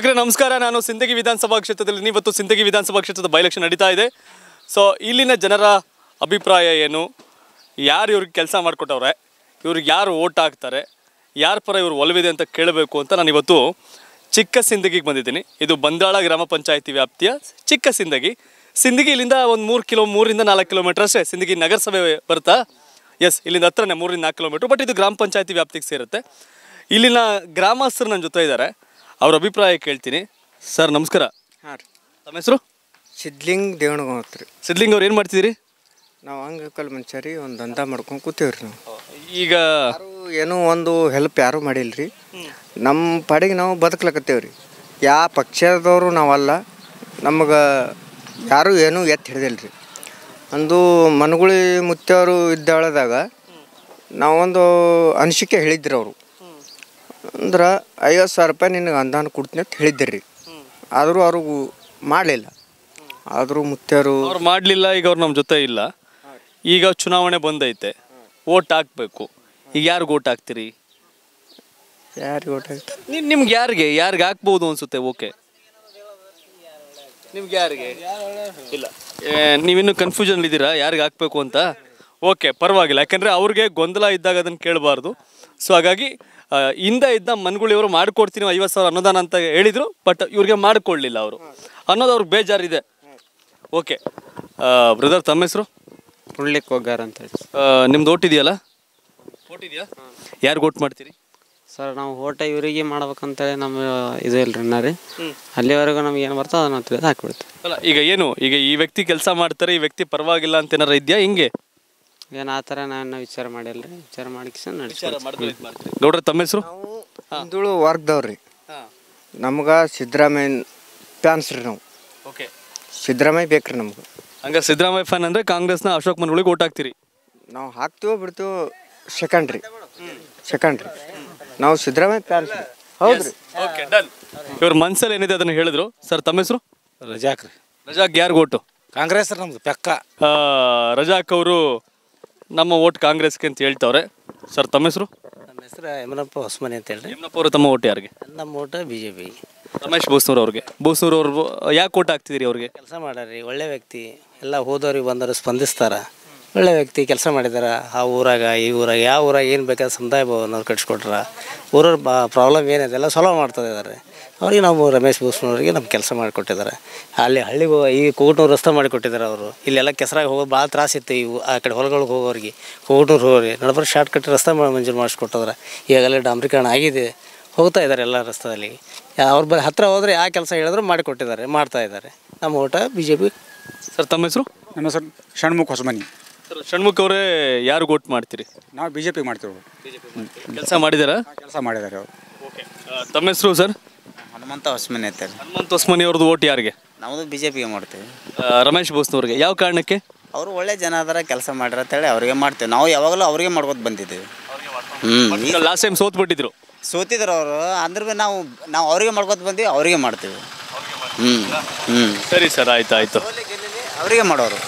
ವೀಕ್ಷಕರೇ ನಮಸ್ಕಾರ ನಾನು ಸಿಂದಗಿ ವಿಧಾನಸಭಾ ಕ್ಷೇತ್ರದಲ್ಲಿ ಇವತ್ತು ಸಿಂದಗಿ ವಿಧಾನಸಭಾ ಕ್ಷೇತ್ರದ ಬೈ ಎಲೆಕ್ಷನ್ ನಡೀತಾ ಇದೆ ಸೊ ಇಲ್ಲಿನ ಜನರ ಅಭಿಪ್ರಾಯ ಏನು ಯಾರು ಇವ್ರಿಗೆ ಕೆಲಸ ಮಾಡಿಕೊಟ್ಟವ್ರೆ ಇವ್ರಿಗೆ ಯಾರು ಓಟ್ ಹಾಕ್ತಾರೆ ಯಾರ ಪರ ಇವ್ರು ಒಲವಿದೆ ಅಂತ ಕೇಳಬೇಕು ಅಂತ ನಾನು ಇವತ್ತು ಚಿಕ್ಕ ಸಿಂದಗಿಗೆ ಬಂದಿದ್ದೀನಿ ಇದು ಬಂದಾಳ ಗ್ರಾಮ ಪಂಚಾಯಿತಿ ವ್ಯಾಪ್ತಿಯ ಚಿಕ್ಕ ಸಿಂದಗಿ ಸಿಂದಗಿ ಇಲ್ಲಿಂದ ಒಂದು ಮೂರು ಕಿಲೋ ಮೂರಿಂದ ನಾಲ್ಕು ಕಿಲೋಮೀಟರ್ ಅಷ್ಟೇ ಸಿಂದಗಿ ನಗರಸಭೆ ಬರುತ್ತಾ ಎಸ್ ಇಲ್ಲಿಂದ ಹತ್ರನೇ ಮೂರಿಂದ ನಾಲ್ಕು ಕಿಲೋಮೀಟ್ರ್ ಬಟ್ ಇದು ಗ್ರಾಮ ಪಂಚಾಯತಿ ವ್ಯಾಪ್ತಿಗೆ ಸೇರುತ್ತೆ ಇಲ್ಲಿನ ಗ್ರಾಮಸ್ಥರು ನನ್ನ ಜೊತೆ ಇದ್ದಾರೆ ಅವ್ರ ಅಭಿಪ್ರಾಯ ಕೇಳ್ತೀನಿ ಸರ್ ನಮಸ್ಕಾರ ಹಾಂ ರೀ ತಮ್ಮ ಹೆಸರು ಸಿದ್ಲಿಂಗ್ ದೇವಣಗೌತ್ ರೀ ಸಿದ್ಲಿಂಗ್ ಅವ್ರು ಏನು ಮಾಡ್ತಿದ್ದೀರಿ ನಾವು ಅಂಗವಿಕಲ್ ಮನುಷ್ಯ ರೀ ಒಂದು ದಂಧ ಮಾಡ್ಕೊಂಡು ಕೂತೀವಿ ರೀ ನಾವು ಈಗ ಯಾರು ಏನೂ ಒಂದು ಹೆಲ್ಪ್ ಯಾರೂ ಮಾಡಿಲ್ಲ ರೀ ನಮ್ಮ ಪಾಡಿಗೆ ನಾವು ಬದುಕ್ಲಕತ್ತೇವೆ ರೀ ಯಾವ ಪಕ್ಷದವರು ನಾವಲ್ಲ ನಮಗೆ ಯಾರೂ ಏನೂ ಎತ್ತಿ ಹಿಡ್ದಿಲ್ಲ ರೀ ಒಂದು ಮನಗುಳಿ ಮುತ್ತವರು ಇದ್ದಾಳದಾಗ ನಾವೊಂದು ಅನಿಸಿಕೆ ಹೇಳಿದ್ರಿ ಅವರು ಅಂದ್ರೆ ಐವತ್ತು ಸಾವಿರ ರೂಪಾಯಿ ನಿನಗೆ ಅನುದಾನ ಕೊಡ್ತೀನಿ ಅಂತ ಹೇಳಿದ್ದೆ ರೀ ಆದರೂ ಅವ್ರಿಗೂ ಮಾಡಲಿಲ್ಲ ಆದರೂ ಮುತ್ತವರು ಅವ್ರು ಮಾಡಲಿಲ್ಲ ಈಗ ಅವ್ರು ನಮ್ಮ ಜೊತೆ ಇಲ್ಲ ಈಗ ಚುನಾವಣೆ ಬಂದೈತೆ ಓಟ್ ಹಾಕ್ಬೇಕು ಈಗ ಯಾರಿಗೆ ಓಟ್ ಹಾಕ್ತೀರಿ ಯಾರಿಗೆ ಓಟ್ ಹಾಕ್ತಾರೆ ನೀವು ನಿಮ್ಗೆ ಯಾರಿಗೆ ಯಾರಿಗೆ ಹಾಕ್ಬೋದು ಅನ್ಸುತ್ತೆ ಓಕೆ ನಿಮ್ಗೆ ಯಾರಿಗೆ ಇಲ್ಲ ಏ, ನೀವಿನ್ನು ಕನ್ಫ್ಯೂಷನ್ ಇದ್ದೀರಾ ಯಾರಿಗೆ ಹಾಕ್ಬೇಕು ಅಂತ ಓಕೆ ಪರವಾಗಿಲ್ಲ ಯಾಕಂದರೆ ಅವ್ರಿಗೆ ಗೊಂದಲ ಇದ್ದಾಗ ಅದನ್ನು ಕೇಳಬಾರ್ದು ಸೊ ಹಾಗಾಗಿ ಆ, ಹಿಂದೆ ಇದ್ದ ಮನ್ಗಳಿವರು ಮಾಡ್ಕೊಡ್ತೀನಿ ಐವತ್ತು ಸಾವಿರ ಅನುದಾನ ಅಂತ ಹೇಳಿದರು ಬಟ್ ಇವ್ರಿಗೆ ಮಾಡ್ಕೊಳ್ಳಿಲ್ಲ ಅವರು ಅನ್ನೋದು ಅವ್ರಿಗೆ ಬೇಜಾರಿದೆ ಓಕೆ ಬ್ರದರ್ ತಮ್ಮ ಹೆಸರು ಉಳ್ಳಿಕ್ಕೆ ಹೋಗ್ಯಾರ ಅಂತ ಹೇಳಿ ನಿಮ್ದು ಓಟ್ ಇದೆಯಲ್ಲ ಓಟ್ ಇದೆಯಾ ಯಾರಿಗೆ ಓಟ್ ಮಾಡ್ತೀರಿ ಸರ್ ನಾವು ಓಟ ಇವರಿಗೆ ಮಾಡ್ಬೇಕಂತೇಳಿ ನಮ್ಮ ಇದು ಇಲ್ರಿ ಇನ್ನ ರೀ ಅಲ್ಲಿವರೆಗೂ ನಮ್ಗೆ ಏನು ಬರ್ತೋ ಅದನ್ನ ತಿಳಿದು ಹಾಕ್ಬಿಡ್ತೀವಿ ಅಲ್ಲ ಈಗ ಏನು ಈಗ ಈ ವ್ಯಕ್ತಿ ಕೆಲಸ ಮಾಡ್ತಾರೆ ಈ ವ್ಯಕ್ತಿ ಪರವಾಗಿಲ್ಲ ಅಂತ ಏನಾರ ಇದೆಯಾ ಹಿಂಗೆ ಏನು ಆ ಥರ ನಾನು ವಿಚಾರ ಮಾಡಿಲ್ಲ ರೀ ವಿಚಾರ ಮಾಡಿಕ್ಸ ನಡೆಸ್ಕೊಡ್ತೀವಿ ಗೌಡ್ರ ತಮ್ಮ ಹೆಸರು ನಾವು ಹಿಂದುಳು ವರ್ಗದವ್ರಿ ನಮ್ಗೆ ಸಿದ್ದರಾಮಯ್ಯ ಫ್ಯಾನ್ಸ್ ರೀ ನಾವು ಓಕೆ ಸಿದ್ದರಾಮಯ್ಯ ಬೇಕು ರೀ ನಮ್ಗೆ ಹಂಗ ಸಿದ್ದರಾಮಯ್ಯ ಫ್ಯಾನ್ ಅಂದ್ರೆ ಕಾಂಗ್ರೆಸ್ನ ಅಶೋಕ್ ಮನ್ಗಳಿಗೆ ಓಟ್ ಹಾಕ್ತೀರಿ ನಾವು ಹಾಕ್ತೀವೋ ಬಿಡ್ತೀವೋ ಸೆಕೆಂಡ್ ರೀ ಸೆಕೆಂಡ್ ರೀ ನಾವು ಸಿದ್ದರಾಮಯ್ಯ ಫ್ಯಾನ್ಸ್ ರೀ ಹೌದು ರೀ ಓಕೆ ಡನ್ ಇವ್ರ ಮನ್ಸಲ್ಲಿ ಏನಿದೆ ಅದನ್ನ ಹೇಳಿದ್ರು ಸರ್ ತಮ್ಮ ಹೆಸರು ರಜಾಕ್ ರೀ ರಜಾಕ್ ಯಾರಿಗೂ ಓಟು ಕಾಂಗ್ರೆಸ್ ರೀ ನಮ್ದು ಪೆಕ್ಕ ಆ, ರಜಾಕ್ ಅವರು ನಮ್ಮ ಓಟ್ ಕಾಂಗ್ರೆಸ್ಗೆ ಅಂತ ಹೇಳ್ತವ್ರೆ ಸರ್ ತಮ್ಮ ಹೆಸರು ನಮ್ಮ ಹೆಸರು ಯಮನಪ್ಪ ಹೊಸಮನಿ ಅಂತ ಹೇಳ್ರಿ ಯಮನಪ್ಪ ಅವರು ತಮ್ಮ ಓಟ್ ಯಾರಿಗೆ ನಮ್ಮ ಓಟ B J P Ramesh Bhusanur ಅವ್ರಿಗೆ ಬೋಸ್ನೂರ್ ಅವ್ರು ಯಾಕೆ ಓಟ್ ಹಾಕ್ತಿದ್ದೀರಿ ಅವ್ರಿಗೆ ಕೆಲಸ ಮಾಡ್ಯಾರಿ ಒಳ್ಳೆ ವ್ಯಕ್ತಿ ಎಲ್ಲ ಹೋದವ್ರಿಗೆ ಬಂದವರು ಸ್ಪಂದಿಸ್ತಾರ ಒಳ್ಳೆ ವ್ಯಕ್ತಿ ಕೆಲಸ ಮಾಡಿದಾರ ಆ ಊರಾಗ ಈ ಊರಾಗ ಯಾವ ಊರಾಗ ಏನು ಬೇಕಾದ ಸಮುದಾಯ ಭವನವ್ರು ಕಟ್ಸ್ಕೊಟ್ರ ಊರವ್ರ ಬಾ ಪ್ರಾಬ್ಲಮ್ ಏನಿದೆ ಎಲ್ಲ ಸಾಲ್ವ್ ಮಾಡ್ತಾ ಇದ್ದಾರೆ ಅವ್ರಿಗೆ ನಾವು ರಮೇಶ್ ಭೂಷಣವ್ರಿಗೆ ನಮ್ಮ ಕೆಲಸ ಮಾಡಿಕೊಟ್ಟಿದ್ದಾರೆ ಅಲ್ಲಿ ಹಳ್ಳಿಗೆ ಹೋಗೋ ಈ ಕೋಗಟ್ನೂರು ರಸ್ತೆ ಮಾಡಿಕೊಟ್ಟಿದ್ದಾರೆ ಅವರು ಇಲ್ಲೆಲ್ಲ ಕೆಸರಾಗ ಹೋಗೋದು ಭಾಳ ತ್ರಾಸಿತ್ತು ಇವು ಆ ಕಡೆ ಹೊಲಗಳಿಗೆ ಹೋಗೋರಿಗೆ ಕೋಗಟ್ನೂರು ಹೋಗೋರಿಗೆ ನಡಬರ್ ಶಾರ್ಟ್ ಕಟ್ ರಸ್ತೆ ಮಾ- ಮಂಜೂರು ಮಾಡಿಸ್ಕೊಟ್ಟಿದ್ದಾರೆ ಈಗಾಗಲೇ ಡಾಂಬ್ರೀಕರಣ ಆಗಿದೆ ಹೋಗ್ತಾ ಇದ್ದಾರೆ ಎಲ್ಲ ರಸ್ತೆಯಲ್ಲಿ ಅವ್ರ ಬ ಹತ್ತಿರ ಹೋದರೆ ಯಾವ ಕೆಲಸ ಹೇಳಿದ್ರು ಮಾಡಿಕೊಟ್ಟಿದ್ದಾರೆ ಮಾಡ್ತಾ ಇದ್ದಾರೆ ನಮ್ಮ ಓಟ ಬಿ ಜೆ ಪಿ ಸರ್ ತಮ್ಮ ಹೆಸರು ನಮ್ಮ ಹೆಸರು ಷಣ್ಮುಖ ಹೊಸಮನಿ ಸರ್ ಷಣ್ಮುಖ್ ಅವರೇ ಯಾರಿಗೆ ಓಟ್ ಮಾಡ್ತೀರಿ ನಾವು ಬಿ ಜೆ ಪಿಗೆ ಮಾಡ್ತೀವಿ ಕೆಲಸ ಮಾಡಿದಾರಾ ಕೆಲಸ ಮಾಡಿದ್ದಾರೆ ಅವರು ಓಕೆ ತಮ್ಮ ಹೆಸರು ಸರ್ ಹನುಮಂತ ಹೊಸಮನೆ ಐತೆ ಹನುಮಂತ ಹೊಸ್ಮನಿ ಅವ್ರದ್ದು ಓಟ್ ಯಾರಿಗೆ ನಮ್ಮದು ಬಿ ಜೆ ಪಿಗೆ ಮಾಡ್ತೀವಿ ಆ, ರಮೇಶ್ ಬೋಸ್ನವ್ರಿಗೆ ಯಾವ ಕಾರಣಕ್ಕೆ ಅವರು ಒಳ್ಳೆ ಜನ ಅದಾರ ಕೆಲಸ ಮಾಡ್ಯಾರ ಅಂತೇಳಿ ಅವ್ರಿಗೆ ಮಾಡ್ತೀವಿ ನಾವು ಯಾವಾಗಲೂ ಅವ್ರಿಗೆ ಮಾಡ್ಕೊತ ಬಂದಿದ್ದೀವಿ ಹ್ಞೂ ಲಾಸ್ಟ್ ಟೈಮ್ ಸೋತ್ ಬಿಟ್ಟಿದ್ರು ಸೋತಿದ್ರು ಅವರು ಅಂದ್ರೆ ಭೀ ನಾವು ನಾವು ಅವ್ರಿಗೆ ಮಾಡ್ಕೊತ ಬಂದೀವಿ ಅವ್ರಿಗೆ ಮಾಡ್ತೀವಿ ಹ್ಞೂ ಹ್ಞೂ ಸರಿ ಸರ್ ಆಯ್ತು ಆಯ್ತು ಅವರಿಗೆ ಮಾಡೋರು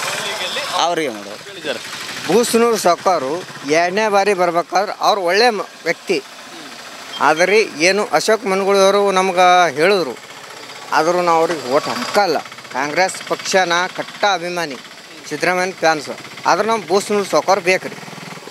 ಅವರಿಗೆ ಮಾಡೋರು ಬೂಸ್ನೂರು ಸಾಕೋರು ಎರಡನೇ ಬಾರಿ ಬರ್ಬೇಕಾದ್ರೆ ಅವ್ರು ಒಳ್ಳೆ ಮ- ವ್ಯಕ್ತಿ ಆದರೆ ಏನು ಅಶೋಕ್ ಮನ್ಗಳವರು ನಮ್ಗೆ ಹೇಳಿದ್ರು ಆದರೂ ನಾವು ಅವ್ರಿಗೆ ಓಟ್ ಹಾಕಲ್ಲ ಕಾಂಗ್ರೆಸ್ ಪಕ್ಷನ ಕಟ್ಟ ಅಭಿಮಾನಿ ಸಿದ್ದರಾಮಯ್ಯನ ಫ್ಯಾನ್ಸ್ ಆದ್ರೆ ನಾವು ಬೂಸ್ನೂರು ಸಾಕೋರು ಬೇಕು ರೀ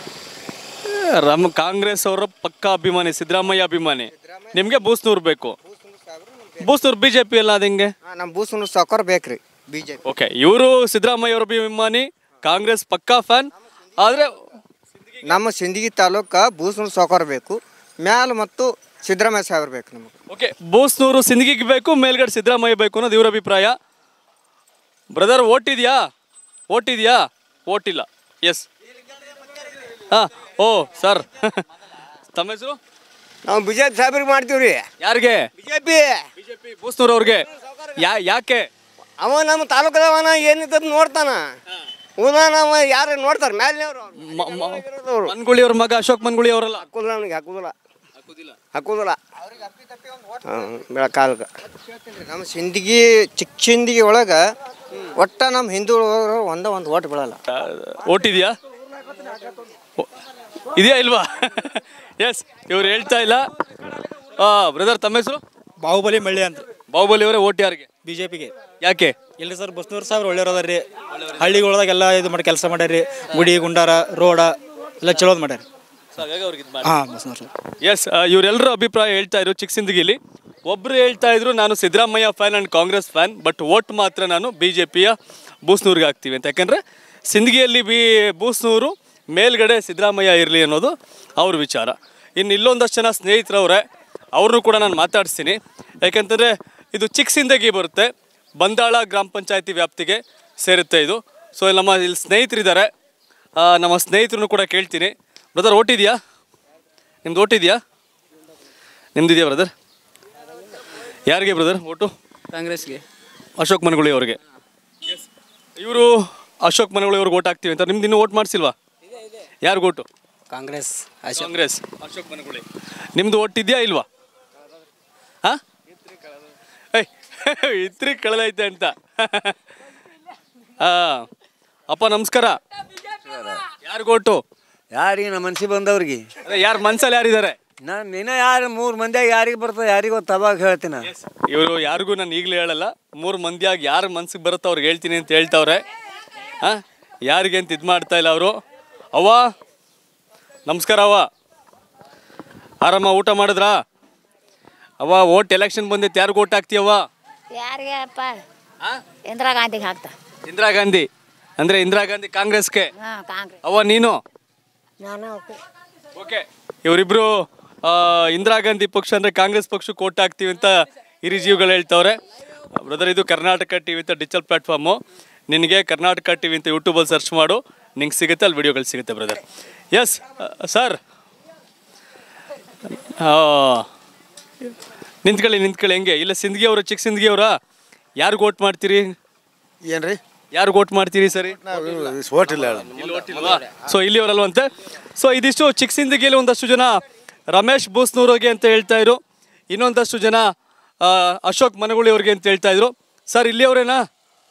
ರಮ್ ಕಾಂಗ್ರೆಸ್ ಅವರ ಪಕ್ಕ ಅಭಿಮಾನಿ ಸಿದ್ದರಾಮಯ್ಯ ಅಭಿಮಾನಿ ನಿಮಗೆ ಬೂಸ್ನೂರ್ ಬೇಕು ಬೂಸ್ನೂರ್ ಬಿ ಜೆ ಪಿ ಎಲ್ಲ ಅದು ಹೆಂಗೆ ನಮ್ಮ ಬೂಸ್ನೂರು ಸಾಕೋರು ಬೇಕು ರೀ ಬಿ ಜೆ ಪಿ ಓಕೆ ಇವರು ಸಿದ್ದರಾಮಯ್ಯ ಅವರ ಅಭಿಮಾನಿ ಕಾಂಗ್ರೆಸ್ ಪಕ್ಕಾ ಫ್ಯಾನ್ ಆದರೆ ನಮ್ಮ ಸಿಂದಗಿ ತಾಲೂಕು ಬೂಸ್ನೂರು ಸಾಕೋರು ಬೇಕು ಮ್ಯಾಲ ಮತ್ತು ಸಿದ್ದರಾಮಯ್ಯ ಸಾಹೇಬ್ರು ಬೇಕು ನಮಗೆ ಓಕೆ ಬೂಸ್ನೂರು ಸಿಂದಗಿಗೆ ಬೇಕು ಮೇಲ್ಗಡೆ ಸಿದ್ದರಾಮಯ್ಯ ಬೇಕು ಅನ್ನೋದು ಇವ್ರ ಅಭಿಪ್ರಾಯ ಬ್ರದರ್ ಓಟ್ ಇದೆಯಾ ಓಟ್ ಇದೆಯಾ ಓಟ್ ಇಲ್ಲ ಎಸ್ ಹಾಂ ಓ ಸರ್ ತಮ್ಮ ಹೆಸರು ನಾವು ಬಿ ಜೆ ಪಿ ಸಾಹೇಬ್ರಿಗೆ ಮಾಡ್ತೀವಿ ರೀ ಯಾರಿಗೆ B J P BJP Bhusanur ಅವ್ರಿಗೆ ಯಾ ಯಾಕೆ ಅವ ನಮ್ಮ ತಾಲೂಕದವನ ಏನಿದ್ದದ್ ನೋಡ್ತಾನ ಉದಾ ನಾವು ಯಾರು ನೋಡ್ತಾರೆ ಮ್ಯಾಲಿನವ್ರು ಮ- ಮ- ಮನ್ಗುಳಿ ಅವ್ರ ಮಗ ಅಶೋಕ್ ಮನ್ಗುಳಿ ಅವರಲ್ಲ ಹಾಕುದಿಲ್ಲ ಅವನಿಗೆ ಹಾಕುದಿಲ್ಲ ಹಾಕುದಿಲ್ಲ ಹಾಂ ಬೆಳಕಾಲ್ಗ ನಮ್ಮ ಸಿಂದಗಿ ಚಿಕ್ಕ ಸಿಂದಗಿ ಒಳಗೆ ಒಟ್ಟ ನಮ್ಮ ಹಿಂದೂ ಒಂದ ಒಂದು ಓಟ್ ಬೀಳಲ್ಲ ಓಟ್ ಇದೆಯಾ ಇದೆಯಾ ಇಲ್ವಾ ಎಸ್ ಇವ್ರು ಹೇಳ್ತಾ ಇಲ್ಲ ಬ್ರದರ್ ತಮ್ಮ ಹೆಸರು ಬಾಹುಬಲಿ ಮಳ್ಳಿ ಅಂತ ಬಾಹುಬಲಿ ಅವರೇ ಓಟ್ ಯಾರಿಗೆ ಬಿ ಜೆ ಪಿಗೆ ಯಾಕೆ ಇಲ್ರಿ ಸರ್ ಬಸ್ನೂರು ಸಾಹೇಬ್ರು ಒಳ್ಳೆಯವ್ರು ಅದಾರ ರೀ ಹಳ್ಳಿಗಳದಾಗೆಲ್ಲ ಇದು ಮಾಡಿ ಕೆಲಸ ಮಾಡ್ಯಾರ ಗುಡಿ ಗುಂಡಾರ ರೋಡ ಎಲ್ಲ ಚಲೋದ್ ಮಾಡ್ಯಾರ ಹಾಂ ಬಸ್ನೂರು ಸರ್ ಎಸ್ ಇವರೆಲ್ಲರ ಅಭಿಪ್ರಾಯ ಹೇಳ್ತಾ ಇದ್ರು ಚಿಕ್ಕಸಿಂದಗಿಲಿ ಒಬ್ರು ಹೇಳ್ತಾ ಇದ್ರು ನಾನು Siddaramaiah fan and Congress fan but vote ಮಾತ್ರ ನಾನು ಬಿ ಜೆ ಪಿಯ ಬೂಸ್ನೂರಿಗೆ ಹಾಕ್ತೀವಿ ಅಂತ ಯಾಕಂದರೆ ಸಿಂದಗಿಯಲ್ಲಿ ಬಿ ಬೂಸ್ನೂರು ಮೇಲ್ಗಡೆ ಸಿದ್ದರಾಮಯ್ಯ ಇರಲಿ ಅನ್ನೋದು ಅವ್ರ ವಿಚಾರ ಇನ್ನು ಇಲ್ಲೊಂದಷ್ಟು ಜನ ಸ್ನೇಹಿತರವ್ರೆ ಅವ್ರನ್ನೂ ಕೂಡ ನಾನು ಮಾತಾಡಿಸ್ತೀನಿ ಯಾಕಂತಂದರೆ ಇದು ಚಿಕ್ಕಸಿಂದಗಿ ಬರುತ್ತೆ ಬಂದಾಳ ಗ್ರಾಮ ಪಂಚಾಯತಿ ವ್ಯಾಪ್ತಿಗೆ ಸೇರುತ್ತೆ ಇದು ಸೊ ಇಲ್ಲಿ ನಮ್ಮ ಇಲ್ಲಿ ಸ್ನೇಹಿತರಿದ್ದಾರೆ ಆ, ನಮ್ಮ ಸ್ನೇಹಿತರನ್ನು ಕೂಡ ಕೇಳ್ತೀನಿ ಬ್ರದರ್ ಓಟಿದೆಯಾ ನಿಮ್ದು ಓಟಿದೆಯಾ ನಿಮ್ದಿದೆಯಾ ಬ್ರದರ್ ಯಾರಿಗೆ ಬ್ರದರ್ ಓಟು ಕಾಂಗ್ರೆಸ್ಗೆ ಅಶೋಕ್ ಮನಗುಳಿ ಅವ್ರಿಗೆ ಇವರು ಅಶೋಕ್ ಮನಗುಳಿ ಅವ್ರಿಗೆ ಓಟ್ ಹಾಕ್ತೀವಿ ಅಂತ ನಿಮ್ದು ಇನ್ನೂ ಓಟ್ ಮಾಡಿಸಿಲ್ವಾ ಯಾರಿಗೆ ಓಟು ಕಾಂಗ್ರೆಸ್ ಕಾಂಗ್ರೆಸ್ ಅಶೋಕ್ ಮನಗುಳಿ ನಿಮ್ದು ಓಟ್ ಇದೆಯಾ ಇಲ್ವಾ ಹಾ ಏಯ್ ಇತ್ರಿ ಕಳೆದೈತೆ ಅಂತ ಹಾ ಅಪ್ಪ ನಮಸ್ಕಾರ ಯಾರಿಗೆ ಓಟು ಯಾರಿಗೆ ನಮ್ಮ ಮನ್ಸಿಗೆ ಬಂದವ್ರಿಗೆ ಅದೇ ಯಾರು ಮನ್ಸಲ್ಲಿ ಯಾರಿದ್ದಾರೆ ನಾನು ಇನ್ನ ಯಾರು ಮೂರು ಮಂದಿಯಾಗ ಯಾರಿಗೆ ಬರ್ತದೆ ಯಾರಿಗೆ ಗೊತ್ತು ಅವಾಗ ಹೇಳ್ತೀನಿ ಇವರು ಯಾರಿಗೂ ನಾನು ಈಗಲೇ ಹೇಳಲ್ಲ ಮೂರು ಮಂದಿಯಾಗಿ ಯಾರು ಮನ್ಸಿಗೆ ಬರುತ್ತೋ ಅವ್ರಿಗೆ ಹೇಳ್ತೀನಿ ಅಂತ ಹೇಳ್ತಾವ್ರೆ ಹಾಂ ಯಾರಿಗೆ ಅಂತ ಇದು ಮಾಡ್ತಾ ಇಲ್ಲ ಅವರು ಅವ್ವ ನಮಸ್ಕಾರ ಅವ್ವ ಆರಾಮ ಊಟ ಮಾಡಿದ್ರಾ ಅವ್ವ ಓಟ್ ಎಲೆಕ್ಷನ್ ಬಂದೈತೆ ಯಾರಿಗೆ ಓಟ್ ಹಾಕ್ತೀಯವ್ವ ಯಾರಿಗೆ ಅಪ್ಪ ಇಂದಿರಾ ಗಾಂಧಿಗೆ ಹಾಕ್ತಾ ಇಂದಿರಾ ಗಾಂಧಿ ಅಂದರೆ ಇಂದಿರಾ ಗಾಂಧಿ ಕಾಂಗ್ರೆಸ್ಗೆ ಹಾಂ ಕಾಂಗ್ರೆಸ್ ಅವ್ವ ನೀನು ನಾನು ಓಕೆ ಇವರಿಬ್ರು ಇಂದಿರಾ ಗಾಂಧಿ ಪಕ್ಷ ಅಂದರೆ ಕಾಂಗ್ರೆಸ್ ಪಕ್ಷಕ್ಕೆ ಓಟ್ ಹಾಕ್ತೀವಿ ಅಂತ ಹಿರಿಜೀವಿಗಳು ಹೇಳ್ತವ್ರೆ ಬ್ರದರ್ ಇದು ಕರ್ನಾಟಕ ಟಿ ವಿ ಅಂತ ಡಿಜಿಟಲ್ ಪ್ಲಾಟ್ಫಾರ್ಮು ನಿನಗೆ ಕರ್ನಾಟಕ ಟಿ ವಿ ಅಂತ ಯೂಟ್ಯೂಬಲ್ಲಿ ಸರ್ಚ್ ಮಾಡು ನಿಂಗೆ ಸಿಗುತ್ತೆ ಅಲ್ಲಿ ವಿಡಿಯೋಗಳು ಸಿಗುತ್ತೆ ಬ್ರದರ್ ಎಸ್ ಸರ್ ನಿಂತ್ಕೊಳ್ಳಿ ನಿಂತ್ಕೊಳ್ಳಿ ಹೆಂಗೆ ಇಲ್ಲ ಸಿಂದಗಿ ಅವರ ಚಿಕ್ಕ ಸಿಂದಗಿ ಅವರ ಯಾರಿಗೆ ಓಟ್ ಮಾಡ್ತೀರಿ ಏನ್ರಿ ಯಾರಿಗೆ ಓಟ್ ಮಾಡ್ತೀರಿ ಸರಿ ಓಟ್ ಇಲ್ಲ ಸೊ ಇಲ್ಲಿಯವರಲ್ವಂತೆ ಸೊ ಇದಿಷ್ಟು ಚಿಕ್ಕಸಿಂದಗಿಯಲ್ಲಿ ಒಂದಷ್ಟು ಜನ ರಮೇಶ್ ಬೂಸ್ನೂರಿಗೆ ಅಂತ ಹೇಳ್ತಾ ಇದ್ರು ಇನ್ನೊಂದಷ್ಟು ಜನ ಆ, ಅಶೋಕ್ ಮನಗುಳಿ ಅವ್ರಿಗೆ ಅಂತ ಹೇಳ್ತಾ ಇದ್ರು ಸರ್ ಇಲ್ಲಿಯವರೇನಾ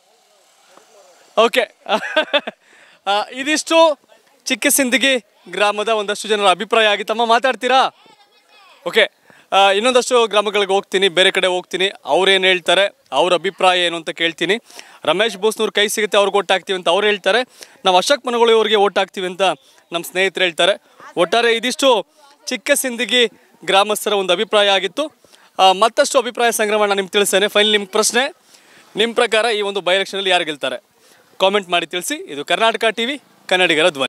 ಓಕೆ ಇದಿಷ್ಟು ಚಿಕ್ಕಸಿಂದಗಿ ಗ್ರಾಮದ ಒಂದಷ್ಟು ಜನರ ಅಭಿಪ್ರಾಯ ಆಗಿ ತಮ್ಮ ಮಾತಾಡ್ತೀರಾ ಓಕೆ ಆ, ಇನ್ನೊಂದಷ್ಟು ಗ್ರಾಮಗಳಿಗೆ ಹೋಗ್ತೀನಿ ಬೇರೆ ಕಡೆ ಹೋಗ್ತೀನಿ ಅವ್ರೇನು ಹೇಳ್ತಾರೆ ಅವ್ರ ಅಭಿಪ್ರಾಯ ಏನು ಅಂತ ಕೇಳ್ತೀನಿ ರಮೇಶ್ ಬೋಸ್ನವ್ರ ಕೈ ಸಿಗುತ್ತೆ ಅವ್ರಿಗೆ ಓಟ್ ಹಾಕ್ತೀವಿ ಅಂತ ಅವ್ರು ಹೇಳ್ತಾರೆ ನಾವು ಅಶೋಕ್ ಮನಗೊಳಿ ಅವ್ರಿಗೆ ಓಟ್ ಹಾಕ್ತೀವಿ ಅಂತ ನಮ್ಮ ಸ್ನೇಹಿತರು ಹೇಳ್ತಾರೆ ಒಟ್ಟಾರೆ ಇದಿಷ್ಟು ಚಿಕ್ಕ ಸಿಂದಗಿ ಗ್ರಾಮಸ್ಥರ ಒಂದು ಅಭಿಪ್ರಾಯ ಆಗಿತ್ತು ಆ, ಮತ್ತಷ್ಟು ಅಭಿಪ್ರಾಯ ಸಂಗ್ರಹ ನಾನು ನಿಮ್ಗೆ ತಿಳಿಸ್ತೇನೆ ಫೈನಲ್ ನಿಮ್ಮ ಪ್ರಶ್ನೆ ನಿಮ್ಮ ಪ್ರಕಾರ ಈ ಒಂದು ಬೈ ಎಲೆಕ್ಷನಲ್ಲಿ ಯಾರು ಗೆಲ್ತಾರೆ ಕಾಮೆಂಟ್ ಮಾಡಿ ತಿಳಿಸಿ ಇದು ಕರ್ನಾಟಕ ಟಿವಿ ಕನ್ನಡಿಗರ ಧ್ವನಿ